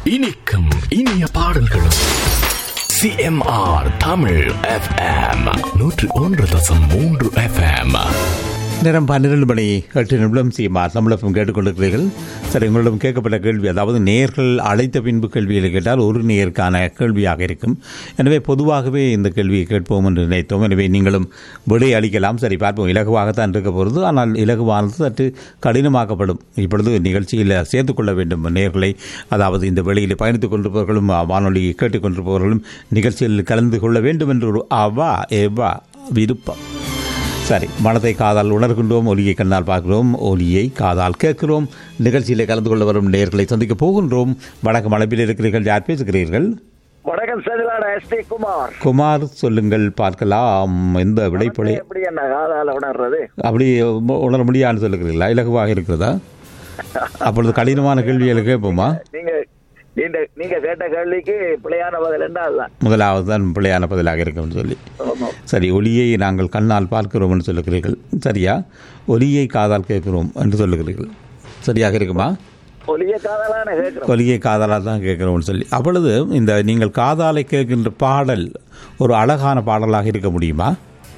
இனிக்கும் இனிய பாடல்களும் சிஎம்ஆர் தமிழ் எஃப்எம் நூற்று ஒன்று தசம் மூன்று எஃப்எம் நேரம் பன்னிரண்டு மணி எட்டு நிமிடம் சீமார் தமிழகம் கேட்டுக்கொண்டிருக்கிறீர்கள் சரி உங்களிடம் கேட்கப்பட்ட கேள்வி அதாவது நேர்கள் அழைத்த பின்பு கேள்விகளை கேட்டால் ஒரு நேருக்கான கேள்வியாக இருக்கும் எனவே பொதுவாகவே இந்த கேள்வியை கேட்போம் என்று நினைத்தோம் எனவே நீங்களும் விடை அளிக்கலாம் சரி பார்ப்போம் இலகுவாகத்தான் இருக்க போகிறது ஆனால் இலகுவானது சற்று கடினமாக்கப்படும் இப்பொழுது நிகழ்ச்சியில் சேர்த்துக்கொள்ள வேண்டும் நேர்களை அதாவது இந்த வெளியில் பயணித்துக் கொண்டிருப்பவர்களும் வானொலி கேட்டுக்கொண்டிருப்பவர்களும் நிகழ்ச்சியில் கலந்து கொள்ள வேண்டும் என்று ஒரு அவா எவா விருப்பம் சரி மனதை காதால் உணர்கின்றோம் ஒலியை கண்ணால் பார்க்கிறோம் ஒலியை காதால் கேட்கிறோம் நிகழ்ச்சியிலே கலந்து கொள்ள வரும் நேர்களை சந்திக்க போகின்றோம் வணக்கம் அழைப்பில் இருக்கிறீர்கள் யார் பேசுகிறீர்கள் வணக்கம் சதிலான எஸ் டி குமார் குமார் சொல்லுங்கள் பார்க்கலாம் எந்த விடைப்பொழி எப்படி என்ன காதால உணர்றது அப்படி உ- உணர முடியான்னு சொல்லுகிறீர்களா இலகுவாக இருக்கிறதா அப்பொழுது கடினமான கேள்விகளை கேட்போமா நீங்க நீங்க நீங்க கேட்ட கேள்விக்கு பிழையான பதில் என்ன அதுதான் முதலாவது தான் பிள்ளையான பதிலாக இருக்கும்னு சொல்லி ஆமா. சரி ஒலியை நாங்கள் கண்ணால் பார்க்கிறோம் என்று சொல்லுகிறீர்கள் சரியா ஒலியை காதால் கேட்கிறோம் என்று சொல்லுகிறீர்கள் சரியாக இருக்குமா ஒலிய காதலான கேட்கிறோம் ஒலியை காதலாக தான் கேட்குறோம்னு சொல்லி அப்பொழுது இந்த நீங்கள் காதாலை கேட்கின்ற பாடல் ஒரு அழகான பாடலாக இருக்க முடியுமா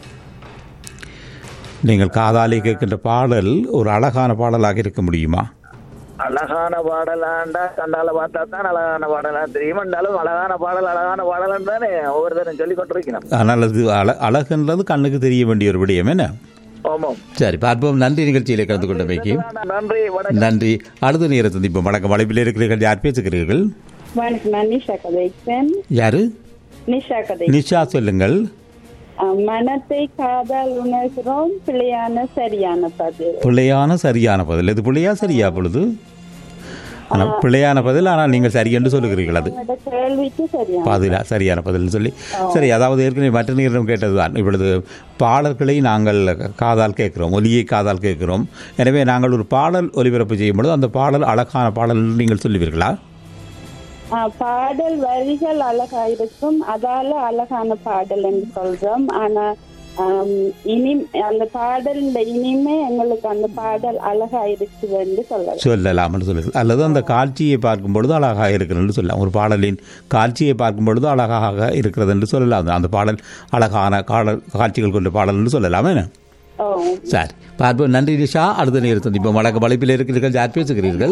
நீங்கள் காதாலை கேட்கின்ற பாடல் ஒரு அழகான பாடலாக இருக்க முடியுமா அழகான பாடலாண்டா கண்டால பார்த்தா தான் அழகான பாடலா தெரியும் என்றாலும் அழகான பாடல் அழகான பாடலன் தானே ஒவ்வொருத்தரும் சொல்லி கொண்டிருக்கணும் ஆனால் அது அழ அழகுன்றது கண்ணுக்கு தெரிய வேண்டிய ஒரு விடயம் என்ன ஆமாம் சரி பார்ப்போம் நன்றி நிகழ்ச்சியிலே கலந்து கொண்டமைக்கு நன்றி வணக்கம் நன்றி அடுத்த நேரத்தை சந்திப்போம் வணக்கம் வளைப்பில் இருக்கிறீர்கள் யார் பேசுகிறீர்கள் வணக்கம் நான் நிஷா கதைக்கிறேன் யாரு நிஷா கதை நிஷா சொல்லுங்கள் அஹ், மனத்தை காதால் உணர்கிறோம் பிழையான சரியான பதில் பிள்ளையான சரியான பதில் இது பிள்ளையா சரியா பொழுது ஆனால் பிள்ளையான பதில் ஆனால் நீங்கள் சரி என்று சொல்லுகிறீர்கள் அது உங்களோட கேள்விக்கு சரியான பதிலா சரியான பதில்னு சொல்லி சரி அதாவது ஏற்கனவே மற்ற நேரம் கேட்டதுதான் இப்பொழுது பாடல்களை நாங்கள் காதால் கேட்கிறோம் ஒலியை காதால் கேட்கிறோம் எனவே நாங்கள் ஒரு பாடல் ஒலிபரப்பு செய்யும் பொழுது அந்த பாடல் அழகான பாடல் என்று நீங்கள் சொல்லுவீர்களா அஹ், பாடல் வரிகள் அழகா இருக்கும் அதால அழகான பாடல் என்று சொல்றோம் ஆனா ஆம், இனி அந்த பாடல் இந்த இனிமே எங்களுக்கு அந்த பாடல் அழகா இருக்குது என்று சொல்லலாம் சொல்லலாம் என்று சொல்லுங்கள் அல்லது அந்த காட்சியை பார்க்கும் பொழுது அழகாக இருக்கிறது என்று சொல்லலாம் ஒரு பாடலின் காட்சியை பார்க்கும் பொழுது அழகாக இருக்கிறது என்று சொல்லலாம் அந்த பாடல் அழகான காடல் காட்சிகள் கொண்ட பாடல் என்று சொல்லலாம் என்ன ஓ சரி பார்ப்போம் நன்றி நிஷா அடுத்த நேரம் சந்திப்போம் வணக்கம் வளைப்பில் இருக்கிறீர்கள் யார் பேசுகிறீர்கள்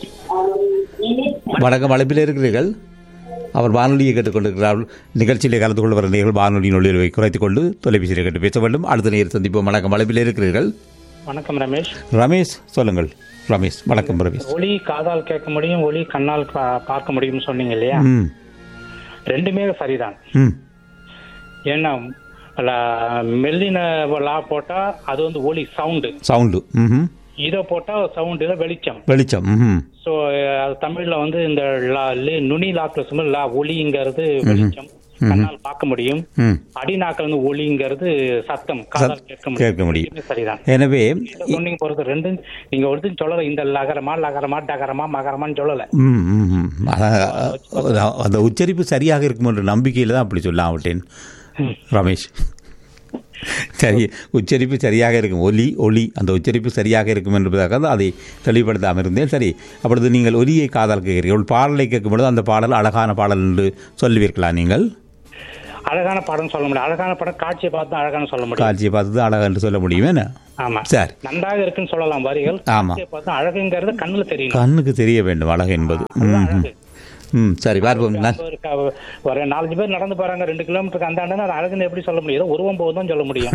வணக்கம் வளைப்பில் இருக்கிறீர்கள் அவர் வானொலியை கேட்டுக்கொண்டிருக்கிறார் நிகழ்ச்சியிலே கலந்து கொண்டு வர நேர்கள் வானொலியின் ஒளியை குறைத்துக் கொண்டு தொலைபேசியில் கேட்டு பேச வேண்டும் அடுத்த நேரம் சந்திப்போம் வணக்கம் வளைப்பில் இருக்கிறீர்கள் வணக்கம் ரமேஷ் ரமேஷ் சொல்லுங்கள் ரமேஷ் வணக்கம் ரமேஷ் ஒளி காதால் கேட்க முடியும் ஒளி கண்ணால் பா- பார்க்க முடியும்னு சொன்னீங்க இல்லையா ம் ரெண்டுமே சரிதான் ம் ஏன்னா ல- மெல்லின லா போட்டா அது வந்து ஒளி சவுண்டு சவுண்டு ம் இதை போட்டா சவுண்டுல வெளிச்சம் வெளிச்சம் ம் ஸோ அது தமிழ்ல வந்து இந்த லா லி- நுனி லாக்ல சொல்லும்போது லா ஒளிங்கிறது வெளிச்சம் கண்ணால் பார்க்க முடியும் ம் அடிநாக்கில் வந்து ஒளிங்கிறது சத்தம் காதால் கேட்க முடியும் கேட்க முடியும். ரெண்டுமே சரிதான் எனவே சொன்னீங்க பொறுத்து ரெண்டு நீங்க ஒருத்தர் சொல்லல இந்த லகரமா லகரமா டகரமா மகரமான்னு சொல்லல ம், ம், ம். அதான், அதான், அந்த உச்சரிப்பு சரியாக இருக்கும் என்ற நம்பிக்கையில் தான் அப்படி சொல்ல விட்டேன் ரமேஷ் சரி உச்சரிப்பு சரியாக இருக்கும் ஒலி ஒளி அந்த உச்சரிப்பு சரியாக இருக்கும் என்பதாக தான் அதை தெளிவுபடுத்தாமல் இருந்தேன் சரி அப்பொழுது நீங்கள் ஒலியை காதால் கேட்கிறீர்கள் ஒரு பாடலை கேட்கும் பொழுது அந்த பாடல் அழகான பாடல் என்று சொல்லுவீர்களா நீங்கள் அழகான படம் சொல்ல முடியும் அழகான படம் காட்சியை பார்த்து தான் அழகான சொல்ல முடியும் காட்சியை பார்த்து தான் அழகா என்று சொல்ல முடியும் என்ன ஆமா சரி நன்றாக இருக்குன்னு சொல்லலாம் வரிகள் ஆமா. காட்சியை பார்த்து அழகுங்கிறது கண்ணுல தெரியும் கண்ணுக்கு தெரிய வேண்டும் அழகு என்பது ம், ம். ம் சரி பார்ப்போம் நன் ஒரு க- ஒரு நாலஞ்சு பேர் நடந்து போறாங்க ரெண்டு கிலோமீட்டருக்கு அந்த அது அழகுன்னு எப்படி சொல்ல முடியும் ஏதோ உருவம் போதும் தான் சொல்ல முடியும்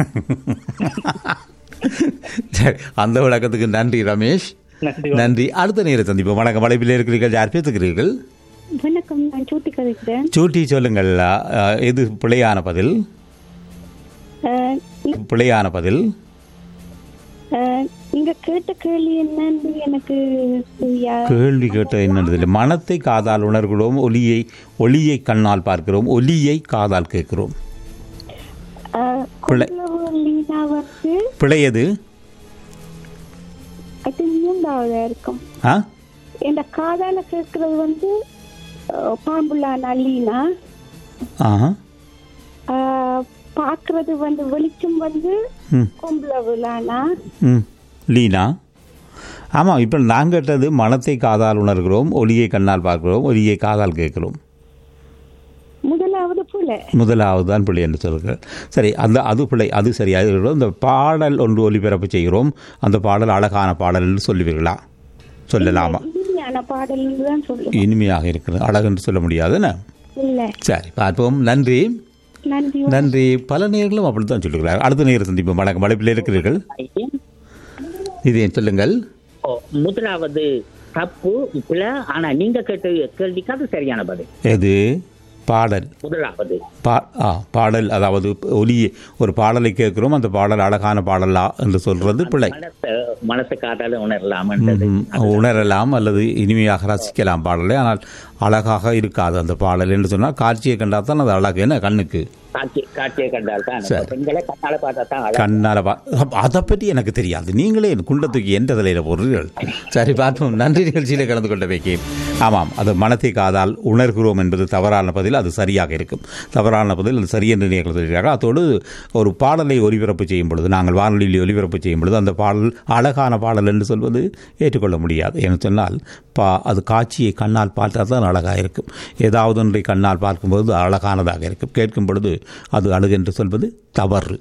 சரி அந்த விளக்கத்துக்கு நன்றி ரமேஷ் நன்றி நன்றி அடுத்த நேரம் சந்திப்போம் வணக்கம் வலைப்பில் இருக்கிறீர்கள் யார் பேசுகிறீர்கள் வணக்கம் நான் சூட்டி கதைக்கிறேன் சூட்டி சொல்லுங்கள் அஹ், எது பிழையான பதில் அஹ், பிழையான பதில் அஹ், நீங்க கேட்ட கேள்வி என்னன்னு எனக்கு யா- கேள்வி கேட்ட என்னது மனத்தை காதால் உணர்கிறோம் ஒலியை ஒளியை கண்ணால் பார்க்கிறோம் ஒலியை காதால் கேட்கிறோம் அஹ், பிள்ளை. கும்பலவு லீனா வந்து பிழையது அது மூன்றாவதா இருக்கும் ஆ இந்த காதால கேட்கறது வந்து அஹ், பாம்புலானா லீனா ஆஹா அஹ், பார்க்கறது வந்து வெளிச்சம் வந்து ம் கொம்புலவுலானா ம் லீனா ஆமாம் இப்போ நான் கேட்டது மனத்தை காதால் உணர்கிறோம் ஒளியை கண்ணால் பார்க்கிறோம் ஒளியை காதால் கேட்கிறோம் முதலாவது புல முதலாவது தான் பிள்ளை என்று சொல்கிறேன் சரி அந்த அது பிள்ளை அது சரியாக இருக்கிறோம் இந்த பாடல் ஒன்று ஒலிபரப்பு செய்கிறோம் அந்த பாடல் அழகான பாடல் என்று சொல்லுவீர்களா சொல்லலாமா இனிமையான பாடல் தான் சொல்லுவோம் இனிமையாக இருக்கிறது அழகு என்று சொல்ல முடியாதுன்னு இல்ல சரி பார்ப்போம் நன்றி நன்றி நன்றி பல நேர்களும் அப்படித்தான் சொல்லுகிறார் அடுத்த நேரம் சந்திப்போம் வணக்கம் மழைப்பில் இருக்கிறீர்கள் இது சொல்லுங்கள் ஓ, முதலாவது தப்பு பிழை ஆனா நீங்க கேட்ட கேள்விக்கு அது சரியான பதில் எது பாடல் முதலாவது பா ஆ பாடல் அதாவது ஒலி ஒரு பாடலை கேட்கிறோம் அந்த பாடல் அழகான பாடலா என்று சொல்றது பிழை மனச மனசு காதால உணரலாம்ன்றது ம், உணரலாம் அல்லது இனிமையாக ரசிக்கலாம் பாடலை ஆனால் அழகாக இருக்காது அந்த பாடல் என்று சொன்னால் காட்சியை கண்டால் தான் அது அழகு என்ன கண்ணுக்கு காட்சி காட்சியை கண்டால் தான் சரி. பெண்களை கண்ணால பார்த்தா தான் அழகு. கண்ணால பா அப்ப அதை பற்றி எனக்கு தெரியாது நீங்களே என் குண்டத்துக்கு எந்த தலையில் போடுறீர்கள் சரி பார்ப்போம் நன்றி நிகழ்ச்சியில் கலந்து கொண்ட வைக்கி ஆமாம் அது மனத்தை காதால் உணர்கிறோம் என்பது தவறான பதில் அது சரியாக இருக்கும் தவறான பதில் அது சரி என்று நீங்கள் சொல்கிறார்கள் அதோடு ஒரு பாடலை ஒலிபரப்பு செய்யும் பொழுது நாங்கள் வானொலியில் ஒலிபரப்பு செய்யும் பொழுது அந்த பாடல் அழகான பாடல் என்று சொல்வது ஏற்றுக்கொள்ள முடியாது என்று சொன்னால் பா அது காட்சியை கண்ணால் பார்த்தால் தான் அழகாக இருக்கும் ஏதாவது ஒன்றை கண்ணால் பார்க்கும்போது அது அழகானதாக இருக்கும் கேட்கும் பொழுது அது அழகு என்று சொல்வது தவறு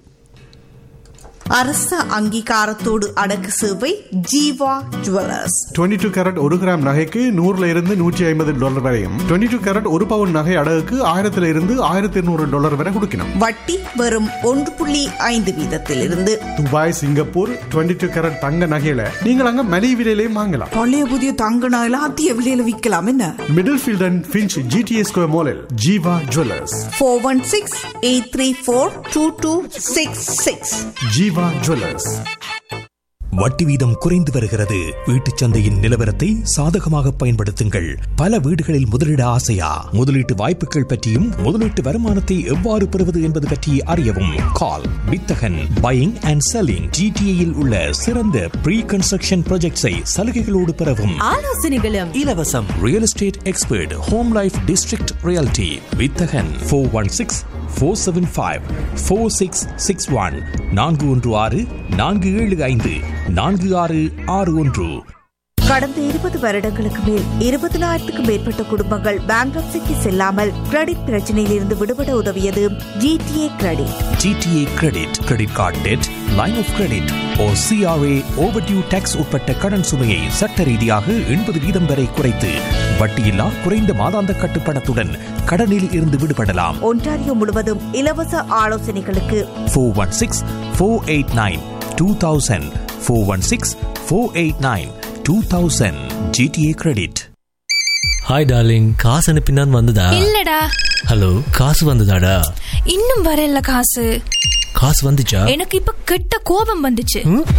அரச அங்கீகாரத்தோடு அடக்கு சேவை ஜீவா ஜுவல்லர்ஸ் 22 டூ கேரட் ஒரு கிராம் நகைக்கு நூறுல இருந்து நூற்றி ஐம்பது டாலர் வரையும் 22 டூ கேரட் ஒரு பவுன் நகை அடகுக்கு ஆயிரத்துல இருந்து ஆயிரத்தி இருநூறு டாலர் வரை கொடுக்கணும் வட்டி வெறும் ஒன்று புள்ளி ஐந்து வீதத்திலிருந்து துபாய் சிங்கப்பூர் 22 டூ கேரட் தங்க நகையில நீங்கள் அங்க மலிவு விலையிலையும் வாங்கலாம் பழைய புதிய தங்க நகையில அதிக விலையில விற்கலாம் என்ன Middlefield and Finch GTS square மாலில் Jeeva jewellers four one six eight three four two two six six Jeeva jewellers வட்டி வீதம் குறைந்து வருகிறது வீட்டுச் சந்தையின் நிலவரத்தை சாதகமாக பயன்படுத்துங்கள் பல வீடுகளில் முதலீட ஆசையா முதலீட்டு வாய்ப்புகள் பற்றியும் முதலீட்டு வருமானத்தை எவ்வாறு பெறுவது என்பது பற்றி அறியவும் கால் வித்தகன் பையிங் அண்ட் செல்லிங் ஜிடிஏயில் உள்ள சிறந்த ப்ரீ கன்ஸ்ட்ரக்ஷன் ப்ராஜெக்ட்ஸை சலுகைகளோடு பெறவும் ஆலோசனைகளும் இலவசம் real estate expert home life district realty Vithagan four one six four seven five four six six one நான்கு ஒன்று ஆறு நான்கு ஏழு ஐந்து நான்கு ஆறு ஆறு ஒன்று கடந்த இருபது வருடங்களுக்கு மேல் இருபதனாயிரத்துக்கும் மேற்பட்ட குடும்பங்கள் பேங்க்ரப்சிக்கு செல்லாமல் கிரெடிட் பிரச்சனையில் இருந்து விடுபட உதவியது GTA credit GTA credit credit card debt line of credit or CRA overdue tax உட்பட்ட கடன் சுமையை சட்ட ரீதியாக எண்பது வீதம் வரை குறைத்து வட்டியில்லா குறைந்த மாதாந்த கட்டுப்பணத்துடன் கடனில் இருந்து விடுபடலாம் ஒன்டாரியோ முழுவதும் இலவச ஆலோசனைகளுக்கு four one six four eight nine two thousand four one six four eight nine two thousand GTA credit hi darling காசு அனுப்பினான் வந்ததா இல்லடா ஹலோ காசு வந்ததாடா இன்னும் வரல காசு காசு வந்துச்சா எனக்கு இப்ப கெட்ட கோபம் வந்துச்சு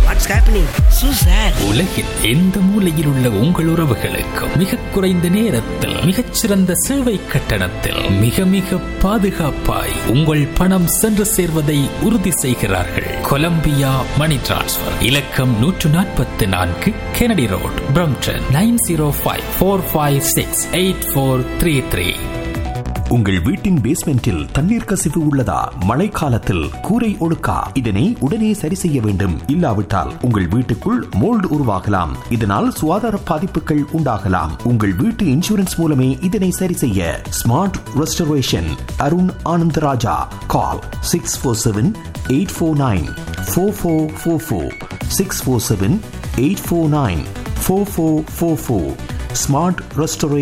உலகில் எந்த மூலையில் உள்ள உங்கள் உறவுகளுக்கு மிக குறைந்த நேரத்தில் மிகச்சிறந்த சேவை கட்டணத்தில் மிக மிக பாதுகாப்பாய் உங்கள் பணம் சென்று சேர்வதை உறுதி செய்கிறார்கள் கொலம்பியா மணி டிரான்ஸ்ஃபர் இலக்கம் நூற்று நாற்பத்தி நான்கு Kennedy road Brampton nine zero five four five six eight four three three உங்கள் வீட்டின் பேஸ்மெண்டில் தண்ணீர் கசிவு உள்ளதா மழைக்காலத்தில் கூரை ஒழுக்கா இதனை உடனே சரி செய்ய வேண்டும் இல்லாவிட்டால் உங்கள் வீட்டுக்குள் மோல்டு உருவாகலாம் இதனால் சுகாதார பாதிப்புகள் உண்டாகலாம் உங்கள் வீட்டு இன்சூரன்ஸ் மூலமே இதனை சரி செய்ய smart restoration Arun Anandaraja call six four seven eight four nine four four four four six four seven eight four nine four four four four smart ரெஸ்டரே